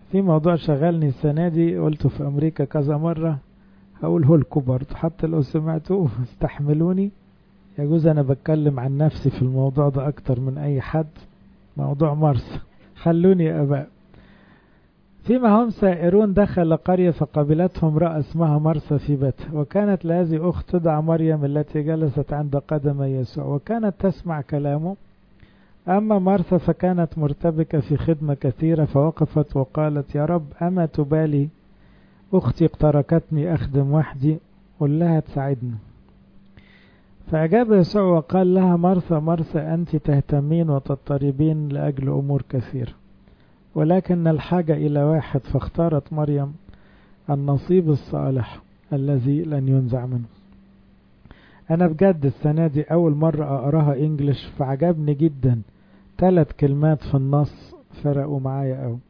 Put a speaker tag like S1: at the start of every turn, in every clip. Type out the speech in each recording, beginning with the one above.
S1: في موضوع شغلني السنة دي قلته في أمريكا كذا مرة هقوله لكم برضه حتى لو سمعتوه استحملوني يجوز أنا بتكلم عن نفسي في الموضوع ده أكتر من أي حد موضوع مرسى خلوني يا أباء فيما هم سائرون دخل قرية فقبلتهم امرأة اسمها مرسى في بيتها وكانت لهذه أخت تدعى مريم التي جلست عند قدم يسوع وكانت تسمع كلامه أما مرثا فكانت مرتبكة في خدمة كثيرة فوقفت وقالت يا رب أما تبالي أختي اقتركتني أخدم وحدي قل لها تساعدني فأجاب يسوع وقال لها مرثا مرثا أنت تهتمين وتضطربين لأجل أمور كثيرة ولكن الحاجة إلى واحد فاختارت مريم النصيب الصالح الذي لن ينزع منه أنا بجد السنة دي أول مرة أقراها إنجلش فعجبني جدا ثلاث كلمات في النص فرقوا معايا أوي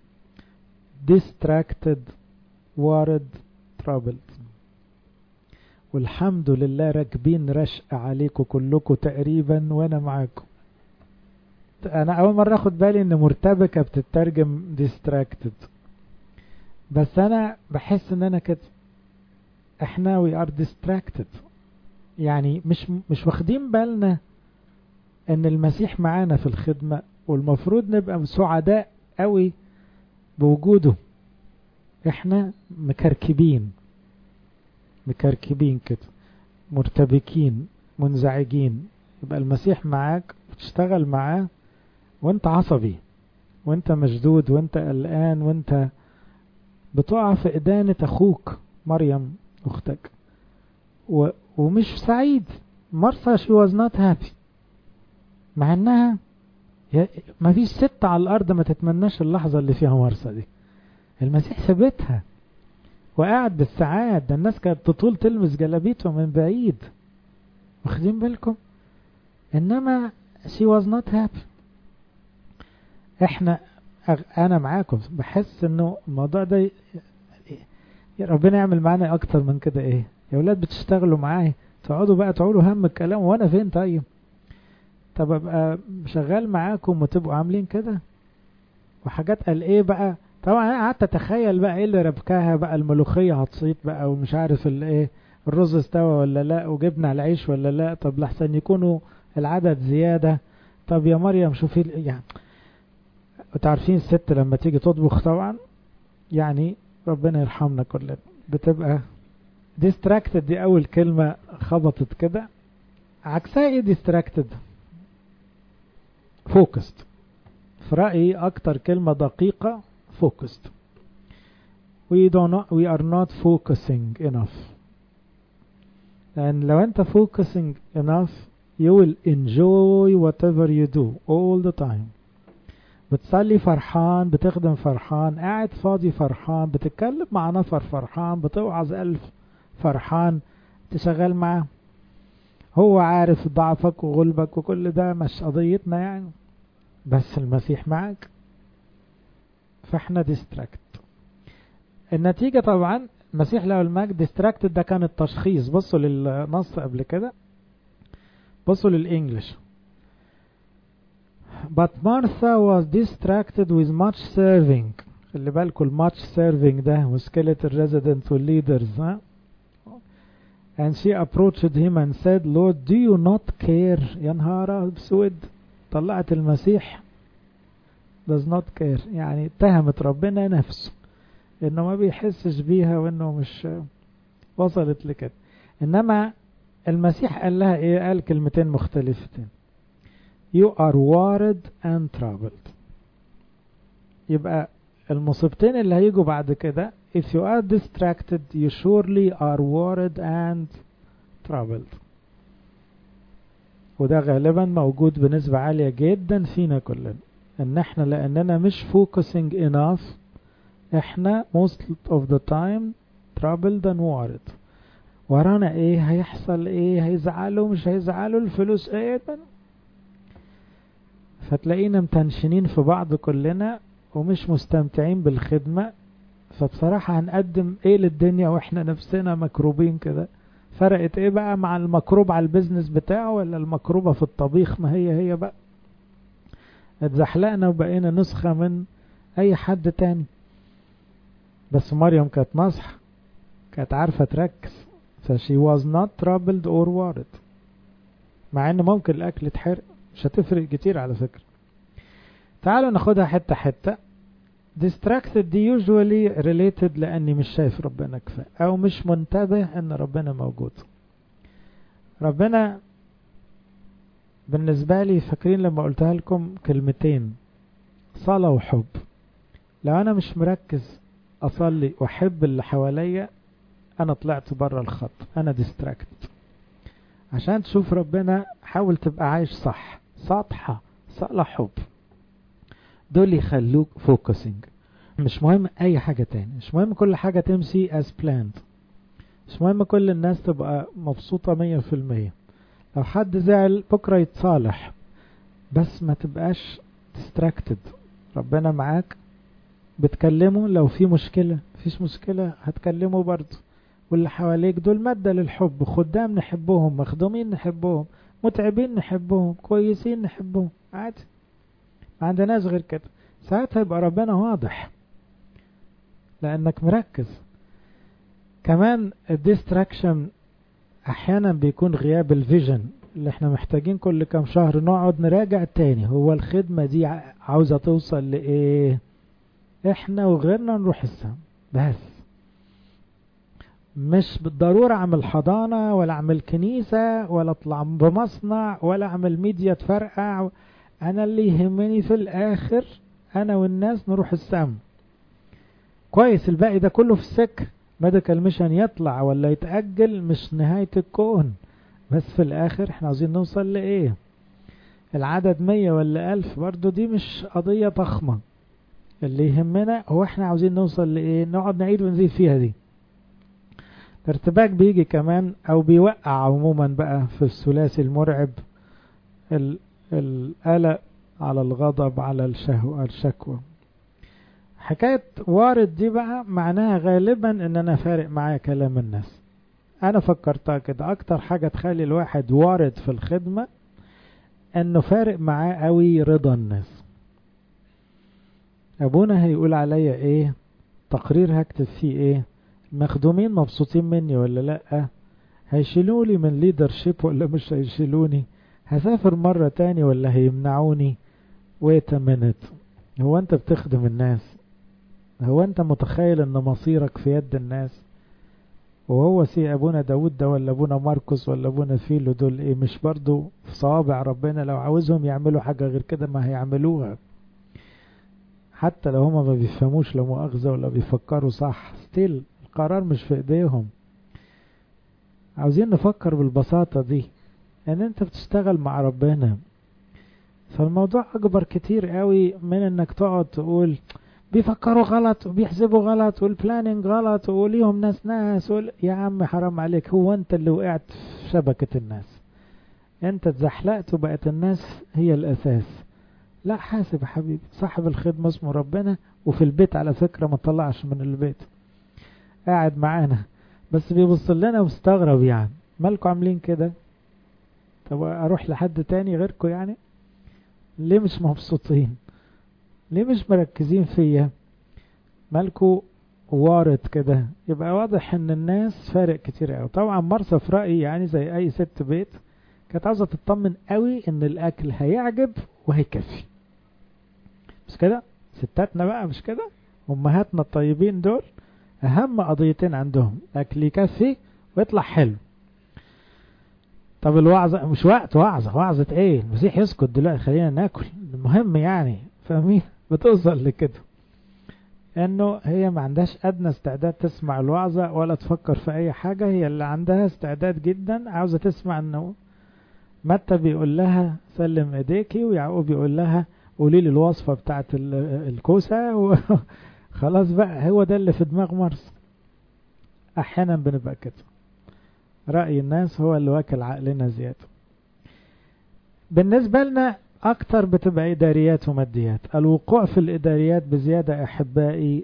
S1: distracted worried troubled والحمد لله راكبين رشق عليكم كلكم تقريبا وانا معاكم انا اول مره اخد بالي ان مرتبكه بتترجم distracted بس انا بحس ان انا كده احنا we are distracted يعني مش مش واخدين بالنا ان المسيح معانا في الخدمه والمفروض نبقى سعداء قوي بوجوده احنا مكركبين مكركبين كده مرتبكين منزعجين يبقى المسيح معاك بتشتغل معاه وانت عصبي وانت مشدود وانت قلقان وانت بتقع في إدانة أخوك مريم أختك و... ومش سعيد مرسى she was not happy مع انها ما فيش ست على الارض ما تتمناش اللحظة اللي فيها مرسى دي المسيح ثبتها وقاعد بالساعات ده الناس كانت تطول تلمس جلابيته من بعيد واخدين بالكم انما she was not happy احنا انا معاكم بحس انه الموضوع ده ي... ربنا يعمل معانا اكتر من كده ايه يا ولاد بتشتغلوا معايا تقعدوا بقى تقولوا هم الكلام وانا فين طيب طب ابقى شغال معاكم وتبقوا عاملين كده وحاجات قال ايه بقى طبعا انا قعدت اتخيل بقى ايه اللي ربكاها بقى الملوخيه هتصيط بقى ومش عارف الايه الرز استوى ولا لا وجبنا على العيش ولا لا طب لحسن يكونوا العدد زياده طب يا مريم شوفي يعني وتعرفين الست لما تيجي تطبخ طبعا يعني ربنا يرحمنا كلنا بتبقى distracted دي اول كلمة خبطت كده عكسها ايه distracted focused في رأيي اكتر كلمة دقيقة focused we do not we are not focusing enough لان لو انت focusing enough you will enjoy whatever you do all the time بتصلي فرحان بتخدم فرحان قاعد فاضي فرحان بتتكلم مع نفر فرحان بتوعظ ألف فرحان تشغل معاه هو عارف ضعفك وغلبك وكل ده مش قضيتنا يعني بس المسيح معك فاحنا ديستراكت النتيجة طبعا المسيح له المجد ديستراكتد ده كان التشخيص بصوا للنص قبل كده بصوا للإنجليش But Martha was distracted with much serving خلي بالكم much serving ده مشكلة الريزيدنت والليدرز ها and she approached him and said Lord do you not care يا نهار اسود طلعت المسيح does not care يعني اتهمت ربنا نفسه انه ما بيحسش بيها وانه مش وصلت لكده انما المسيح قال لها ايه قال كلمتين مختلفتين you are worried and troubled يبقى المصيبتين اللي هيجوا بعد كده if you are distracted you surely are worried and troubled وده غالبا موجود بنسبة عالية جدا فينا كلنا ان احنا لاننا مش focusing enough احنا most of the time troubled and worried ورانا ايه هيحصل ايه هيزعلوا مش هيزعلوا الفلوس ايه فتلاقينا متنشنين في بعض كلنا ومش مستمتعين بالخدمة فبصراحة هنقدم ايه للدنيا واحنا نفسنا مكروبين كده فرقت ايه بقى مع المكروب على البيزنس بتاعه ولا المكروبة في الطبيخ ما هي هي بقى اتزحلقنا وبقينا نسخة من اي حد تاني بس مريم كانت ناصحة كانت عارفة تركز فشي was not troubled or worried مع ان ممكن الاكل يتحرق مش هتفرق كتير على فكرة تعالوا ناخدها حتة حتة distracted دي usually related لاني مش شايف ربنا كفاية او مش منتبه ان ربنا موجود ربنا بالنسبة لي فاكرين لما قلتها لكم كلمتين صلاة وحب لو انا مش مركز اصلي واحب اللي حواليا انا طلعت بره الخط انا ديستراكت عشان تشوف ربنا حاول تبقى عايش صح سطحة صلاة حب دول يخلوك فوكسنج مش مهم اي حاجة تاني مش مهم كل حاجة تمشي as planned مش مهم كل الناس تبقى مبسوطة مية في المية لو حد زعل بكرة يتصالح بس ما تبقاش distracted ربنا معاك بتكلمه لو في مشكلة فيش مشكلة هتكلمه برضه واللي حواليك دول مادة للحب خدام نحبهم مخدومين نحبهم متعبين نحبهم كويسين نحبهم عادي ما عندناش غير كده ساعتها يبقى ربنا واضح لانك مركز كمان الديستراكشن احيانا بيكون غياب الفيجن اللي احنا محتاجين كل كام شهر نقعد نراجع تاني هو الخدمة دي عاوزة توصل لايه احنا وغيرنا نروح السما بس مش بالضرورة اعمل حضانة ولا اعمل كنيسة ولا اطلع بمصنع ولا اعمل ميديا تفرقع انا اللي يهمني في الاخر انا والناس نروح السما كويس الباقي ده كله في السكة ميديكال ميشن يطلع ولا يتأجل مش نهاية الكون بس في الاخر احنا عاوزين نوصل لايه العدد مية ولا الف برضو دي مش قضية ضخمة اللي يهمنا هو احنا عاوزين نوصل لايه نقعد نعيد ونزيد فيها دي الارتباك بيجي كمان او بيوقع عموما بقى في الثلاثي المرعب القلق على الغضب على الشهوة الشكوى حكاية وارد دي بقى معناها غالبا ان انا فارق معايا كلام الناس انا فكرتها كده اكتر حاجة تخلي الواحد وارد في الخدمة انه فارق معاه قوي رضا الناس ابونا هيقول عليا ايه تقرير هكتب فيه ايه المخدومين مبسوطين مني ولا لا هيشيلوني من ليدرشيب ولا مش هيشيلوني هسافر مرة تاني ولا هيمنعوني wait a minute هو انت بتخدم الناس هو انت متخيل ان مصيرك في يد الناس وهو سي ابونا داود ده ولا ابونا ماركوس ولا ابونا فيلو دول ايه مش برضو في صوابع ربنا لو عاوزهم يعملوا حاجة غير كده ما هيعملوها حتى لو هما ما بيفهموش لا مؤاخذة ولا بيفكروا صح ستيل القرار مش في ايديهم عاوزين نفكر بالبساطة دي ان انت بتشتغل مع ربنا فالموضوع اكبر كتير قوي من انك تقعد تقول بيفكروا غلط وبيحسبوا غلط والبلاننج غلط وليهم ناس ناس وال... يا عم حرام عليك هو انت اللي وقعت في شبكة الناس انت اتزحلقت وبقت الناس هي الاساس لا حاسب يا حبيبي صاحب الخدمة اسمه ربنا وفي البيت على فكرة ما طلعش من البيت قاعد معانا بس بيبص لنا ومستغرب يعني مالكوا عاملين كده طب اروح لحد تاني غيركم يعني ليه مش مبسوطين ليه مش مركزين فيا مالكوا وارد كده يبقى واضح ان الناس فارق كتير قوي طبعا مرسى في رأيي يعني زي اي ست بيت كانت عاوزة تطمن قوي ان الاكل هيعجب وهيكفي مش كده ستاتنا بقى مش كده امهاتنا الطيبين دول اهم قضيتين عندهم اكل يكفي ويطلع حلو طب الوعظة مش وقت وعظة وعظة ايه المسيح يسكت دلوقتي خلينا ناكل المهم يعني فاهمين بتوصل لكده انه هي ما عندهاش ادنى استعداد تسمع الوعظة ولا تفكر في اي حاجة هي اللي عندها استعداد جدا عاوزة تسمع انه متى بيقول لها سلم ايديكي ويعقوب بيقول لها قولي لي الوصفة بتاعت الكوسة وخلاص بقى هو ده اللي في دماغ مرس احيانا بنبقى كده رأي الناس هو اللي واكل عقلنا زيادة بالنسبة لنا أكتر بتبقى إداريات وماديات الوقوع في الإداريات بزيادة أحبائي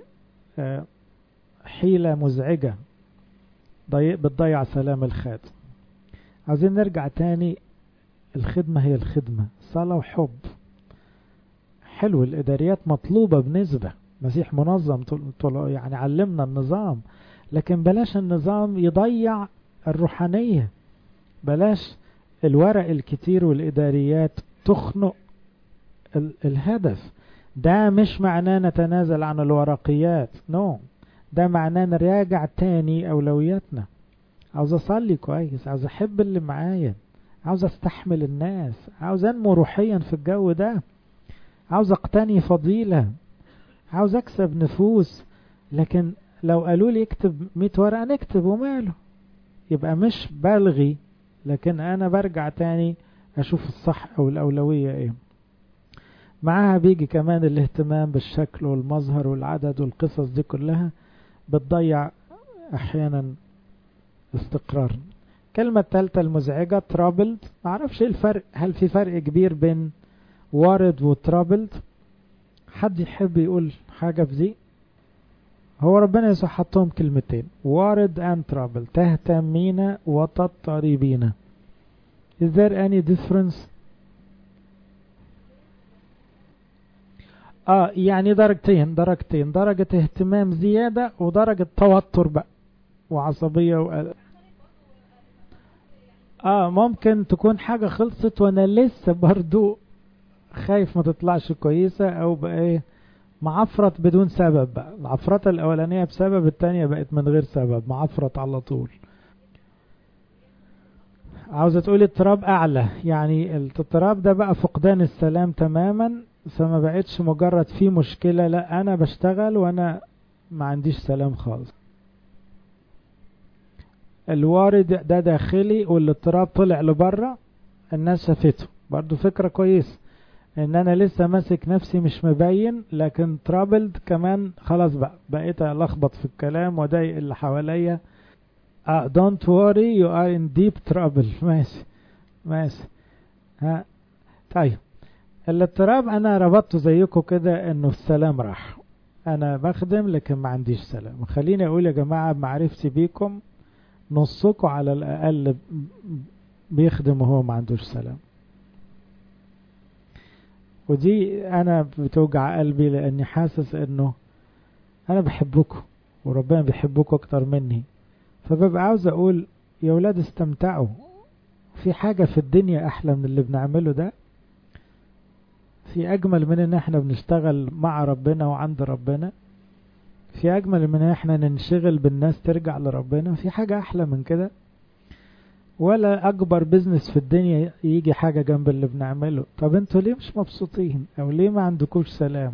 S1: حيلة مزعجة بتضيع سلام الخادم عاوزين نرجع تاني الخدمة هي الخدمة صلاة وحب حلو الإداريات مطلوبة بنسبة مسيح منظم طول يعني علمنا النظام لكن بلاش النظام يضيع الروحانية بلاش الورق الكتير والإداريات تخنق الهدف ده مش معناه نتنازل عن الورقيات نو no. ده معناه نراجع تاني أولوياتنا عاوز أصلي كويس عاوز أحب اللي معايا عاوز أستحمل الناس عاوز أنمو روحيا في الجو ده عاوز أقتني فضيلة عاوز أكسب نفوس لكن لو قالوا لي اكتب 100 ورقة نكتب وماله يبقى مش بلغي لكن أنا برجع تاني أشوف الصح أو الأولوية إيه معاها بيجي كمان الاهتمام بالشكل والمظهر والعدد والقصص دي كلها بتضيع أحيانا استقرار كلمة الثالثة المزعجة ترابلد معرفش ايه الفرق هل في فرق كبير بين وارد وترابلد حد يحب يقول حاجة في دي هو ربنا يسوع حطهم كلمتين وارد and trouble تهتمين وتضطربين Is there any difference اه يعني درجتين درجتين درجة اهتمام زيادة ودرجة توتر بقى وعصبية و... اه ممكن تكون حاجة خلصت وانا لسه برضو خايف ما تطلعش كويسة او بقى ايه معفرت بدون سبب بقى العفرة الاولانية بسبب التانية بقت من غير سبب معفرت على طول عاوزة تقول اضطراب اعلى يعني الاضطراب ده بقى فقدان السلام تماما فما بقتش مجرد في مشكلة لا انا بشتغل وانا ما عنديش سلام خالص الوارد ده داخلي والاضطراب طلع لبره الناس شافته برضو فكرة كويسة ان انا لسه ماسك نفسي مش مبين لكن ترابلد كمان خلاص بقى بقيت الخبط في الكلام وضايق اللي حواليا uh, don't worry you are in deep trouble ماشي ماشي ها طيب الاضطراب انا ربطته زيكم كده انه السلام راح انا بخدم لكن ما عنديش سلام خليني اقول يا جماعة بمعرفتي بيكم نصكم على الاقل بيخدم وهو ما عندوش سلام ودي انا بتوجع قلبي لاني حاسس انه انا بحبكم وربنا بيحبكم اكتر مني فببقى عاوز اقول يا ولاد استمتعوا في حاجة في الدنيا احلى من اللي بنعمله ده في اجمل من ان احنا بنشتغل مع ربنا وعند ربنا في اجمل من ان احنا ننشغل بالناس ترجع لربنا في حاجة احلى من كده ولا اكبر بزنس في الدنيا يجي حاجة جنب اللي بنعمله طب انتوا ليه مش مبسوطين او ليه ما عندكوش سلام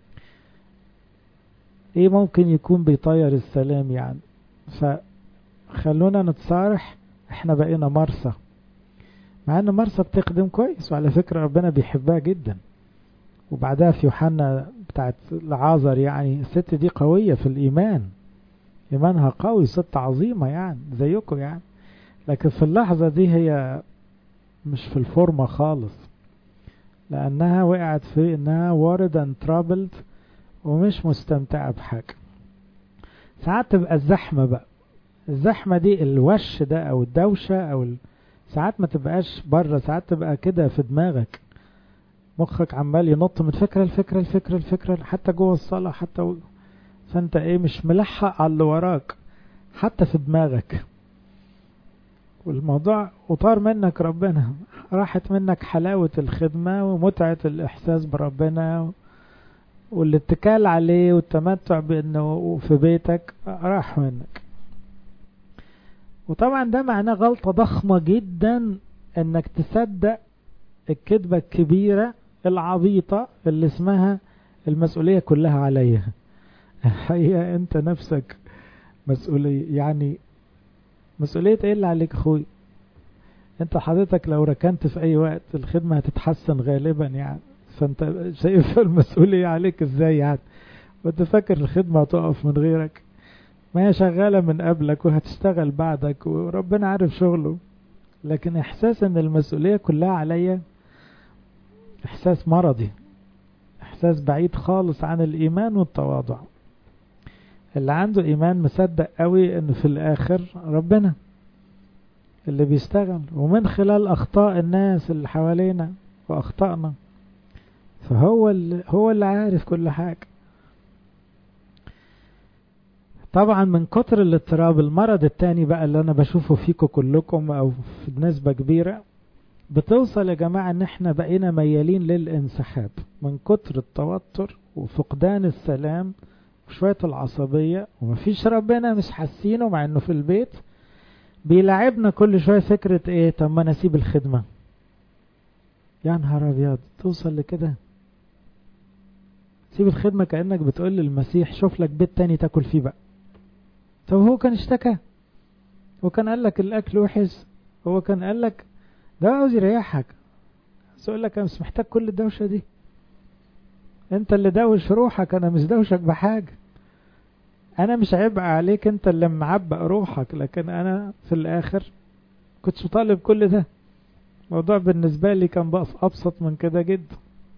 S1: ايه ممكن يكون بيطير السلام يعني فخلونا نتصارح احنا بقينا مرسى مع ان مرسى بتخدم كويس وعلى فكرة ربنا بيحبها جدا وبعدها في يوحنا بتاعت العازر يعني الست دي قوية في الإيمان إيمانها قوي ست عظيمة يعني زيكم يعني لكن في اللحظة دي هي مش في الفورمة خالص لأنها وقعت في إنها وارد and troubled ومش مستمتعة بحاجة ساعات تبقى الزحمة بقى الزحمة دي الوش ده أو الدوشة أو ال... ساعات ما تبقاش بره ساعات تبقى كده في دماغك مخك عمال ينط من فكرة لفكرة لفكرة لفكرة حتى جوه الصلاة حتى و... فانت ايه مش ملحق على اللي وراك حتى في دماغك والموضوع وطار منك ربنا راحت منك حلاوة الخدمة ومتعة الإحساس بربنا والاتكال عليه والتمتع بأنه في بيتك راح منك وطبعا ده معناه غلطة ضخمة جدا انك تصدق الكذبة الكبيرة العبيطة اللي اسمها المسؤولية كلها عليا الحقيقة انت نفسك مسؤولية يعني مسؤولية ايه اللي عليك اخوي انت حضرتك لو ركنت في اي وقت الخدمة هتتحسن غالبا يعني فانت شايف المسؤولية عليك ازاي يعني وانت فاكر الخدمة هتقف من غيرك ما هي شغالة من قبلك وهتشتغل بعدك وربنا عارف شغله لكن احساس ان المسؤولية كلها عليا احساس مرضي احساس بعيد خالص عن الايمان والتواضع اللي عنده ايمان مصدق قوي ان في الاخر ربنا اللي بيشتغل ومن خلال اخطاء الناس اللي حوالينا واخطائنا فهو اللي هو اللي عارف كل حاجة طبعا من كتر الاضطراب المرض التاني بقى اللي انا بشوفه فيكم كلكم او في نسبة كبيرة بتوصل يا جماعة ان احنا بقينا ميالين للانسحاب من كتر التوتر وفقدان السلام وشوية العصبية ومفيش ربنا مش حاسينه مع انه في البيت بيلعبنا كل شوية فكرة ايه طب ما انا اسيب الخدمة يا نهار ابيض توصل لكده سيب الخدمة كأنك بتقول للمسيح شوف لك بيت تاني تاكل فيه بقى طب هو كان اشتكى هو كان قال لك الاكل وحش هو كان قال لك ده عاوز يريحك بس يقول لك انا مش محتاج كل الدوشة دي انت اللي دوش روحك انا مش دوشك بحاجة انا مش عبء عليك انت اللي معبأ روحك لكن انا في الاخر كنتش طالب كل ده الموضوع بالنسبة لي كان بقى ابسط من كده جدا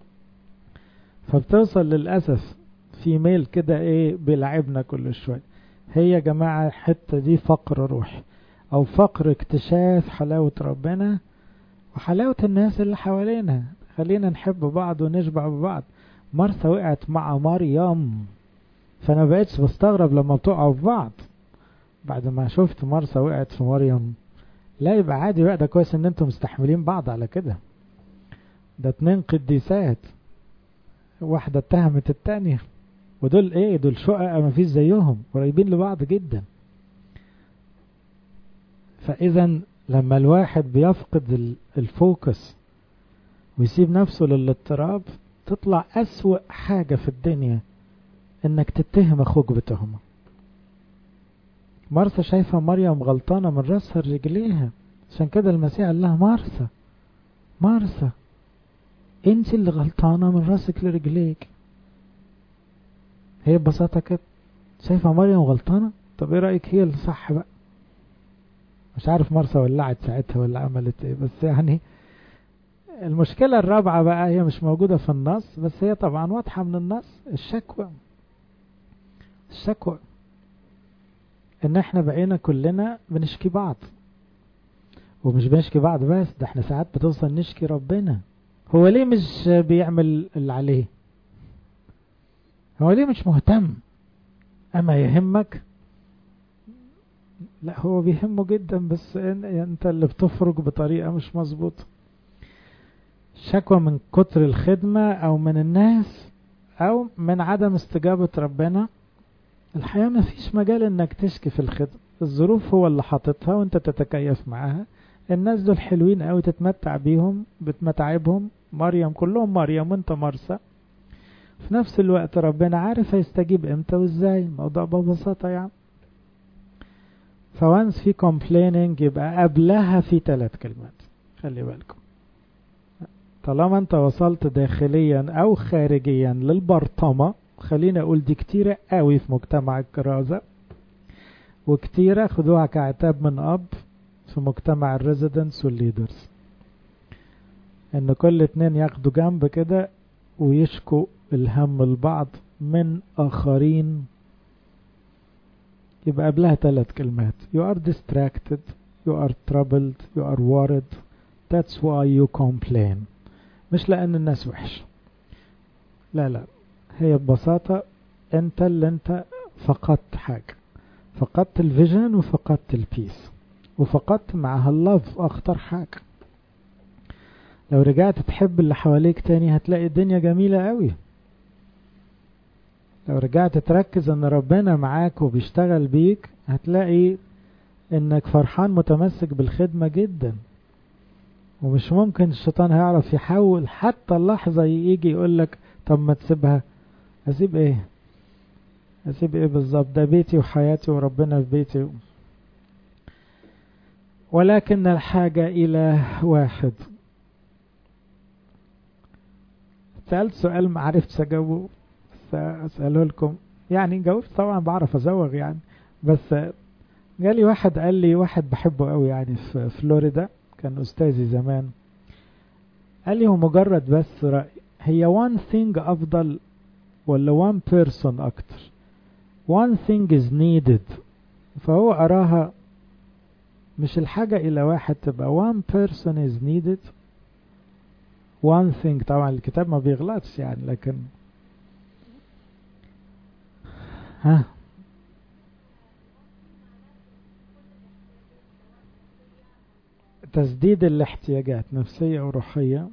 S1: فبتوصل للأسف في ميل كده ايه بيلعبنا كل شوية هي يا جماعة الحتة دي فقر روحي او فقر اكتشاف حلاوة ربنا وحلاوة الناس اللي حوالينا خلينا نحب بعض ونشبع ببعض مرثا وقعت مع مريم فانا بقيتش بستغرب لما بتقعوا في بعض بعد ما شفت مرثا وقعت في مريم لا يبقى عادي بقى ده كويس ان انتم مستحملين بعض على كده ده اتنين قديسات واحدة اتهمت التانية ودول ايه دول شقق ما فيش زيهم قريبين لبعض جدا فاذا لما الواحد بيفقد الفوكس ويسيب نفسه للاضطراب تطلع أسوأ حاجة في الدنيا انك تتهم اخوك بتهمة مرسى شايفة مريم غلطانة من راسها لرجليها عشان كده المسيح قال لها مرسى مرسى انت اللي غلطانة من راسك لرجليك هي ببساطة كده شايفة مريم غلطانة طب ايه رأيك هي اللي صح بقى مش عارف مرسى ولعت ساعتها ولا عملت ايه بس يعني المشكلة الرابعة بقى هي مش موجودة في النص بس هي طبعا واضحة من النص الشكوى الشكوى ان احنا بقينا كلنا بنشكي بعض ومش بنشكي بعض بس ده احنا ساعات بتوصل نشكي ربنا هو ليه مش بيعمل اللي عليه هو ليه مش مهتم اما يهمك لا هو بيهمه جدا بس انت اللي بتفرج بطريقة مش مظبوطة شكوى من كتر الخدمة او من الناس او من عدم استجابة ربنا الحقيقة ما فيش مجال انك تشكي في الخدمة الظروف هو اللي حاططها وانت تتكيف معاها الناس دول حلوين قوي تتمتع بيهم بتمتعبهم مريم كلهم مريم وانت مرسى في نفس الوقت ربنا عارف هيستجيب امتى وازاي الموضوع ببساطة يعني فوانس في complaining يبقى قبلها في ثلاث كلمات خلي بالكم طالما انت وصلت داخليا او خارجيا للبرطمة خلينا اقول دي كتيرة قوي في مجتمع الكرازة وكتيرة خدوها كعتاب من اب في مجتمع الريزيدنتس والليدرز ان كل اتنين ياخدوا جنب كده ويشكوا الهم البعض من اخرين يبقى قبلها ثلاث كلمات you are distracted you are troubled you are worried that's why you complain مش لان الناس وحش لا لا هي ببساطة انت اللي انت فقدت حاجة فقدت الفيجن وفقدت البيس وفقدت معها اللف اخطر حاجة لو رجعت تحب اللي حواليك تاني هتلاقي الدنيا جميلة قوي لو رجعت تركز ان ربنا معاك وبيشتغل بيك هتلاقي انك فرحان متمسك بالخدمة جدا ومش ممكن الشيطان هيعرف يحول حتى اللحظة يجي يقولك طب ما تسيبها اسيب ايه اسيب ايه بالظبط ده بيتي وحياتي وربنا في بيتي ولكن الحاجة الى واحد سألت سؤال ما عرفتش اجاوبه اساله لكم يعني جاوبت طبعا بعرف ازوغ يعني بس جالي واحد قال لي واحد بحبه قوي يعني في فلوريدا كان استاذي زمان قال لي هو مجرد بس رأي هي one thing افضل ولا one person اكتر one thing is needed فهو اراها مش الحاجة الى واحد تبقى one person is needed one thing طبعا الكتاب ما بيغلطش يعني لكن ها تسديد الاحتياجات نفسية وروحية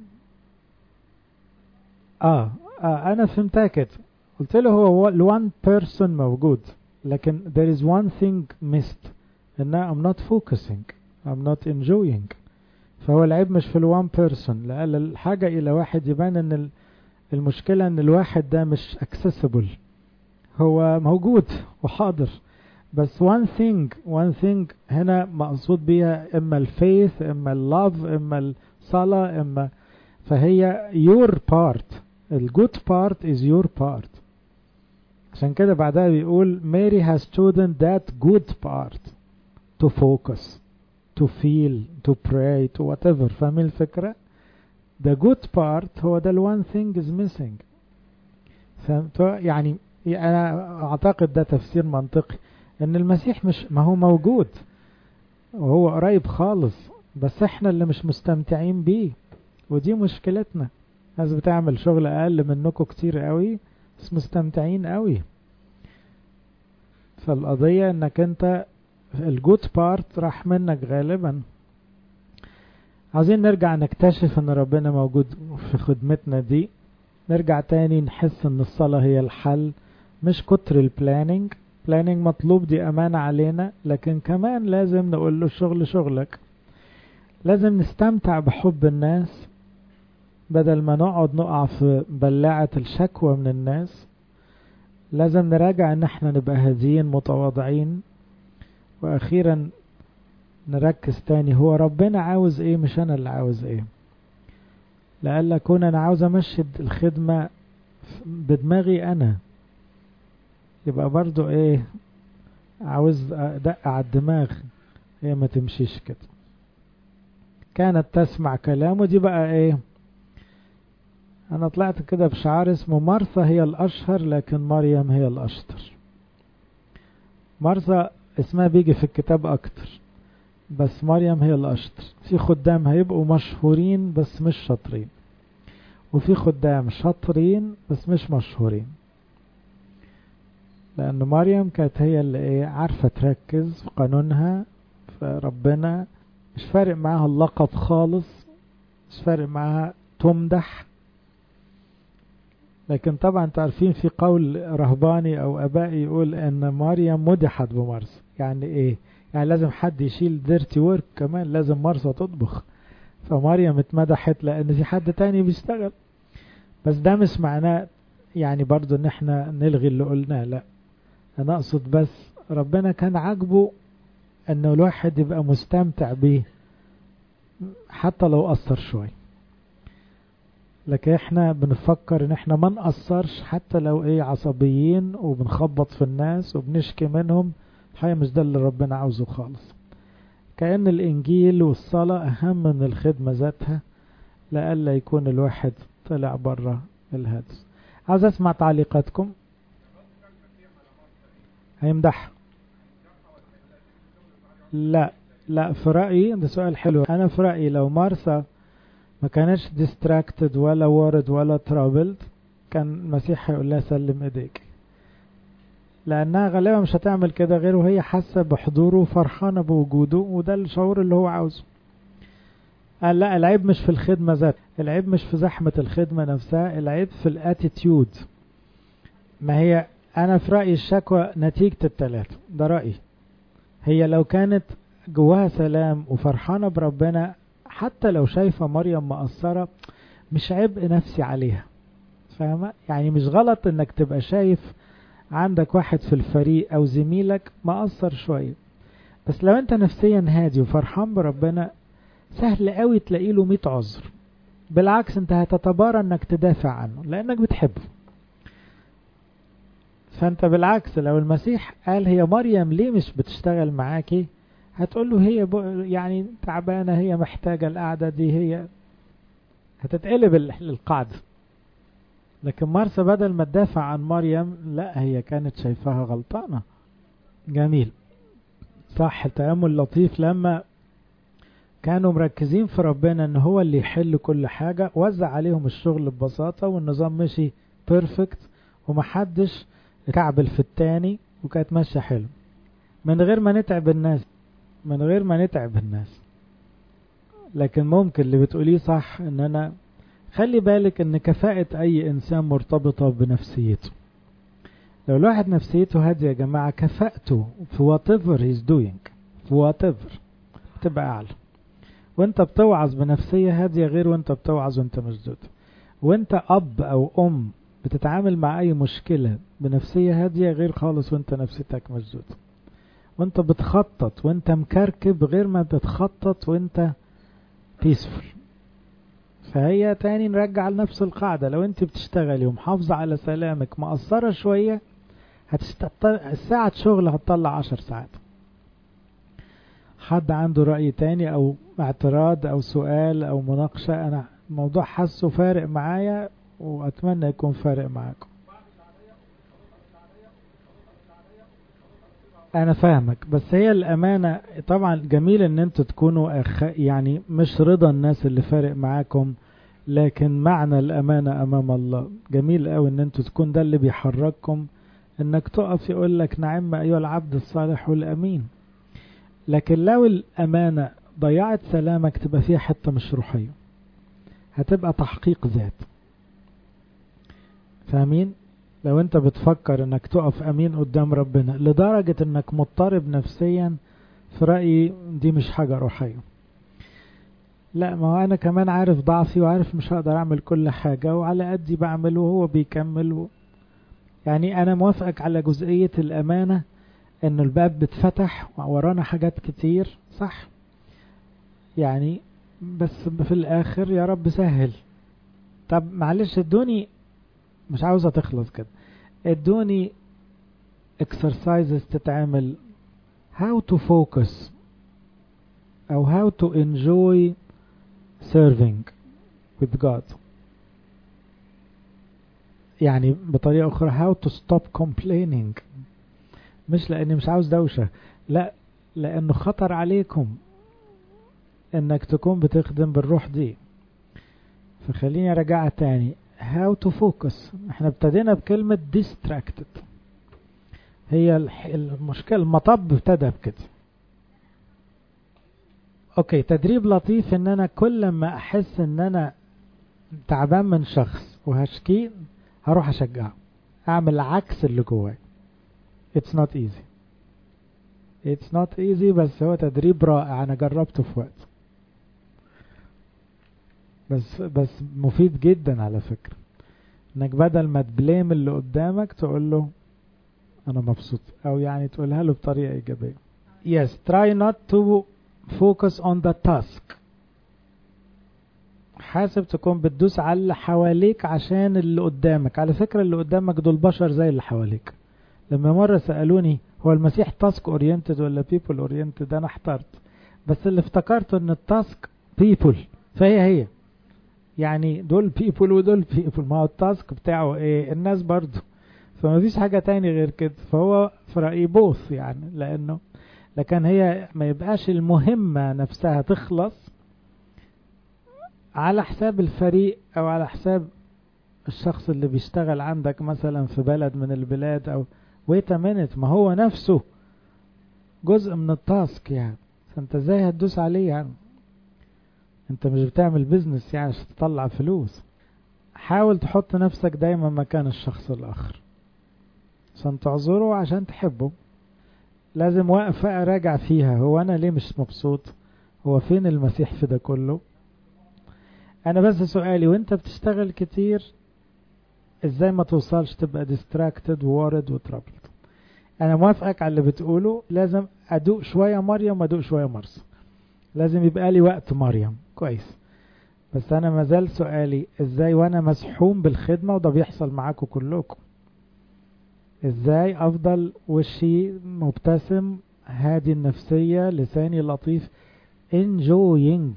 S1: آه, آه أنا فهمتها كده قلت له هو الوان بيرسون موجود لكن there is one thing missed إن I'm not focusing I'm not enjoying فهو العيب مش في الوان بيرسون لأن الحاجة إلى واحد يبان إن المشكلة إن الواحد ده مش accessible هو موجود وحاضر بس one thing one thing هنا مقصود بيها إما الفيث إما اللوف إما الصلاة إما فهي your part الجود part is your part عشان كده بعدها بيقول Mary has chosen that good part to focus to feel to pray to whatever فاهمين الفكرة the good part هو ده one thing is missing فهمت يعني أنا أعتقد ده تفسير منطقي إن المسيح مش ما هو موجود وهو قريب خالص بس احنا اللي مش مستمتعين بيه ودي مشكلتنا ناس بتعمل شغل أقل منكم كتير قوي بس مستمتعين قوي فالقضية انك انت الجود بارت راح منك غالبا عايزين نرجع نكتشف ان ربنا موجود في خدمتنا دي نرجع تاني نحس ان الصلاة هي الحل مش كتر البلاننج بلاننج مطلوب دي امانة علينا لكن كمان لازم نقول له الشغل شغلك لازم نستمتع بحب الناس بدل ما نقعد نقع في بلاعة الشكوى من الناس لازم نراجع ان احنا نبقى هاديين متواضعين واخيرا نركز تاني هو ربنا عاوز ايه مش انا اللي عاوز ايه لألا كون انا عاوز امشي الخدمة بدماغي انا يبقى برضو ايه عاوز ادق على الدماغ هي ما تمشيش كده كانت تسمع كلامه دي بقى ايه انا طلعت كده بشعار اسمه مرثا هي الاشهر لكن مريم هي الاشطر مرثا اسمها بيجي في الكتاب اكتر بس مريم هي الاشطر في خدام هيبقوا مشهورين بس مش شاطرين وفي خدام شاطرين بس مش مشهورين لان مريم كانت هي اللي ايه عارفه تركز في قانونها في ربنا مش فارق معاها اللقب خالص مش فارق معاها تمدح لكن طبعا تعرفين في قول رهباني او ابائي يقول ان مريم مدحت بمرسى يعني ايه يعني لازم حد يشيل ديرتي ورك كمان لازم مرسى تطبخ فمريم اتمدحت لان في حد تاني بيشتغل بس ده مش معناه يعني برضو ان احنا نلغي اللي قلناه لا انا اقصد بس ربنا كان عاجبه انه الواحد يبقى مستمتع بيه حتى لو قصر شويه لكن احنا بنفكر ان احنا ما نقصرش حتى لو ايه عصبيين وبنخبط في الناس وبنشكي منهم الحقيقة مش ده اللي ربنا عاوزه خالص كأن الانجيل والصلاة اهم من الخدمة ذاتها لألا يكون الواحد طلع بره الهدف عاوز اسمع تعليقاتكم هيمدح لا لا في رأيي ده سؤال حلو انا في رأيي لو مارثا ما كانتش ديستراكتد ولا وارد ولا ترابلد كان المسيح هيقول لها سلم ايديك لانها غالبا مش هتعمل كده غير وهي حاسه بحضوره وفرحانه بوجوده وده الشعور اللي هو عاوزه قال لا العيب مش في الخدمة ذات العيب مش في زحمة الخدمة نفسها العيب في الاتيتيود ما هي انا في رأيي الشكوى نتيجة التلاتة ده رأيي هي لو كانت جواها سلام وفرحانة بربنا حتى لو شايفة مريم مقصرة مش عبء نفسي عليها فاهمة يعني مش غلط انك تبقى شايف عندك واحد في الفريق او زميلك مقصر شوية بس لو انت نفسيا هادي وفرحان بربنا سهل قوي تلاقي له 100 عذر بالعكس انت هتتبارى انك تدافع عنه لانك بتحبه فانت بالعكس لو المسيح قال هي مريم ليه مش بتشتغل معاكي هتقول له هي يعني تعبانة هي محتاجة القعدة دي هي هتتقلب القعدة لكن مرسى بدل ما تدافع عن مريم لا هي كانت شايفاها غلطانة جميل صح تأمل لطيف لما كانوا مركزين في ربنا ان هو اللي يحل كل حاجة وزع عليهم الشغل ببساطة والنظام مشي بيرفكت ومحدش كعبل في التاني وكانت ماشية حلو من غير ما نتعب الناس من غير ما نتعب الناس لكن ممكن اللي بتقوليه صح ان انا خلي بالك ان كفاءة اي انسان مرتبطة بنفسيته لو الواحد نفسيته هادية يا جماعة كفاءته في whatever he's doing في whatever تبقى اعلى وانت بتوعظ بنفسية هادية غير وانت بتوعظ وانت مشدود وانت اب او ام بتتعامل مع اي مشكلة بنفسية هادية غير خالص وانت نفسيتك مشدود وانت بتخطط وانت مكركب غير ما بتخطط وانت بيسفل فهي تاني نرجع لنفس القاعدة لو انت بتشتغلي ومحافظة على سلامك مقصرة شوية هتشت... الساعة شغل هتطلع عشر ساعات حد عنده رأي تاني او اعتراض او سؤال او مناقشة انا الموضوع حاسه فارق معايا واتمنى يكون فارق معاكم انا فاهمك بس هي الامانه طبعا جميل ان انتوا تكونوا أخ يعني مش رضا الناس اللي فارق معاكم لكن معنى الامانه امام الله جميل قوي ان انتوا تكون ده اللي بيحرككم انك تقف يقول لك نعم ايها العبد الصالح والامين لكن لو الامانه ضيعت سلامك تبقى فيها حته مش روحيه هتبقى تحقيق ذات فاهمين لو انت بتفكر انك تقف امين قدام ربنا لدرجة انك مضطرب نفسيا في رأيي دي مش حاجة روحية لا ما هو انا كمان عارف ضعفي وعارف مش هقدر اعمل كل حاجة وعلى قدي بعمل وهو بيكمل و... يعني انا موافقك على جزئية الامانة ان الباب بتفتح ورانا حاجات كتير صح يعني بس في الاخر يا رب سهل طب معلش ادوني مش عاوزة تخلص كده ادوني exercises تتعمل how to focus او how to enjoy serving with God يعني بطريقة أخرى how to stop complaining مش لأني مش عاوز دوشة لا لأنه خطر عليكم إنك تكون بتخدم بالروح دي فخليني أرجعها تاني how to focus احنا ابتدينا بكلمة distracted هي المشكلة المطب ابتدى بكده اوكي تدريب لطيف ان انا كل ما احس ان انا تعبان من شخص وهشكيه هروح اشجعه اعمل عكس اللي جواي it's not easy it's not easy بس هو تدريب رائع انا جربته في وقت بس بس مفيد جدا على فكرة انك بدل ما تبليم اللي قدامك تقول له انا مبسوط او يعني تقولها له بطريقة ايجابية yes try not to focus on the task حاسب تكون بتدوس على اللي حواليك عشان اللي قدامك على فكرة اللي قدامك دول بشر زي اللي حواليك لما مرة سألوني هو المسيح تاسك اورينتد ولا بيبل اورينتد انا احترت بس اللي افتكرته ان التاسك بيبل فهي هي يعني دول بيبل ودول بيبل ما هو التاسك بتاعه ايه الناس برضو فما فيش حاجة تاني غير كده فهو في رأيي بوث يعني لانه لكن هي ما يبقاش المهمة نفسها تخلص على حساب الفريق او على حساب الشخص اللي بيشتغل عندك مثلا في بلد من البلاد او ويت مينت ما هو نفسه جزء من التاسك يعني فانت ازاي هتدوس عليه يعني انت مش بتعمل بيزنس يعني عشان تطلع فلوس حاول تحط نفسك دايما مكان الشخص الاخر عشان تعذره عشان تحبه لازم وقفة اراجع فيها هو انا ليه مش مبسوط هو فين المسيح في ده كله انا بس سؤالي وانت بتشتغل كتير ازاي ما توصلش تبقى distracted وارد وترابلد انا موافقك على اللي بتقوله لازم ادوق شوية مريم وادوق شوية مرسى لازم يبقى لي وقت مريم كويس بس انا مازال سؤالي ازاي وانا مسحوم بالخدمة وده بيحصل معاكم كلكم ازاي افضل وشي مبتسم هادي النفسية لساني لطيف enjoying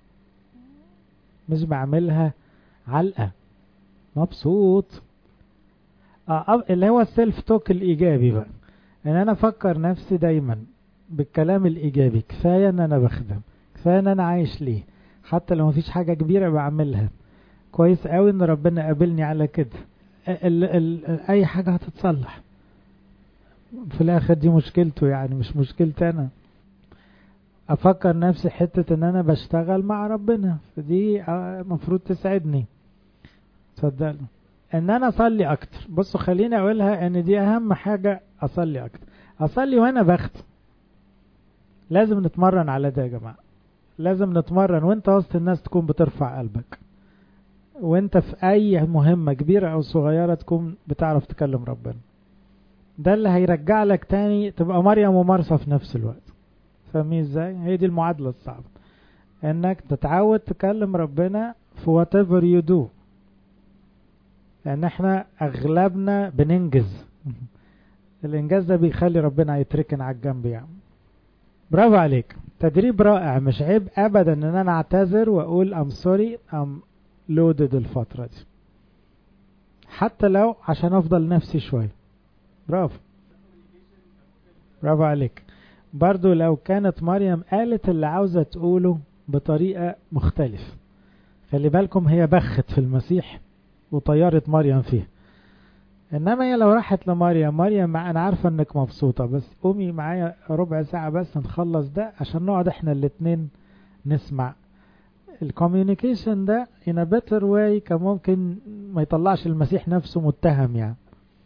S1: مش بعملها علقة مبسوط آه اللي هو السيلف توك الايجابي بقى ان انا افكر نفسي دايما بالكلام الايجابي كفاية ان انا بخدم كفاية ان انا عايش ليه حتى لو مفيش حاجة كبيرة بعملها كويس قوي ان ربنا قابلني على كده ال ال اي حاجة هتتصلح في الاخر دي مشكلته يعني مش مشكلتي انا افكر نفسي حتة ان انا بشتغل مع ربنا فدي المفروض تسعدني تصدقني ان انا اصلي اكتر بصوا خليني اقولها ان دي اهم حاجة اصلي اكتر اصلي وانا بخت لازم نتمرن على ده يا جماعة لازم نتمرن وانت وسط الناس تكون بترفع قلبك وانت في اي مهمة كبيرة او صغيرة تكون بتعرف تكلم ربنا ده اللي هيرجع لك تاني تبقى مريم ومرسى في نفس الوقت فاهمين ازاي هي دي المعادلة الصعبة انك تتعود تكلم ربنا في whatever you do لان احنا اغلبنا بننجز الانجاز ده بيخلي ربنا يتركن على الجنب يعني برافو عليك تدريب رائع مش عيب ابدا ان انا اعتذر واقول ام سوري ام لودد الفترة دي حتى لو عشان افضل نفسي شوية برافو برافو عليك برضو لو كانت مريم قالت اللي عاوزة تقوله بطريقة مختلفة خلي بالكم هي بخت في المسيح وطيرت مريم فيه انما هي لو راحت لمريم مريم مع انا عارفه انك مبسوطه بس قومي معايا ربع ساعه بس نخلص ده عشان نقعد احنا الاتنين نسمع الكوميونيكيشن ده in a better way كان ممكن ما يطلعش المسيح نفسه متهم يعني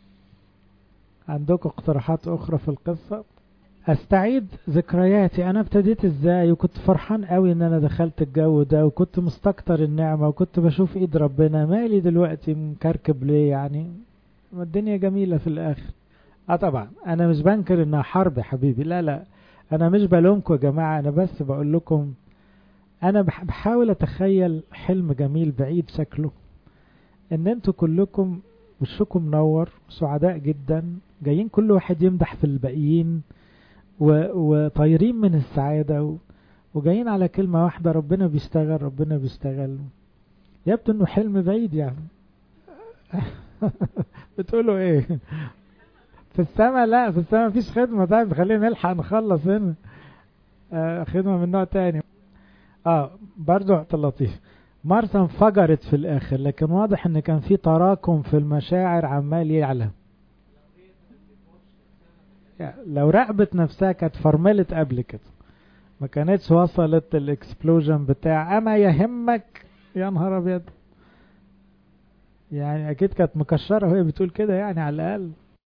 S1: عندكم اقتراحات اخرى في القصه استعيد ذكرياتي انا ابتديت ازاي وكنت فرحان قوي ان انا دخلت الجو ده وكنت مستكتر النعمه وكنت بشوف ايد ربنا مالي دلوقتي مكركب ليه يعني الدنيا جميله في الاخر اه طبعا انا مش بنكر انها حرب يا حبيبي لا لا انا مش بلومكم يا جماعه انا بس بقول لكم انا بحاول اتخيل حلم جميل بعيد شكله ان انتوا كلكم وشكم منور سعداء جدا جايين كل واحد يمدح في الباقيين وطايرين من السعادة و... وجايين على كلمة واحدة ربنا بيشتغل ربنا بيشتغل يبدو انه حلم بعيد يعني بتقولوا ايه في السماء لا في السماء مفيش خدمة طيب خلينا نلحق نخلص هنا آه خدمة من نوع تاني اه برضو لطيف مرسى انفجرت في الاخر لكن واضح ان كان في تراكم في المشاعر عمال يعلى لو راقبت نفسها كانت فرملت قبل كده ما كانتش وصلت الاكسبلوجن بتاع اما يهمك يا نهار ابيض يعني اكيد كانت مكشره وهي بتقول كده يعني على الاقل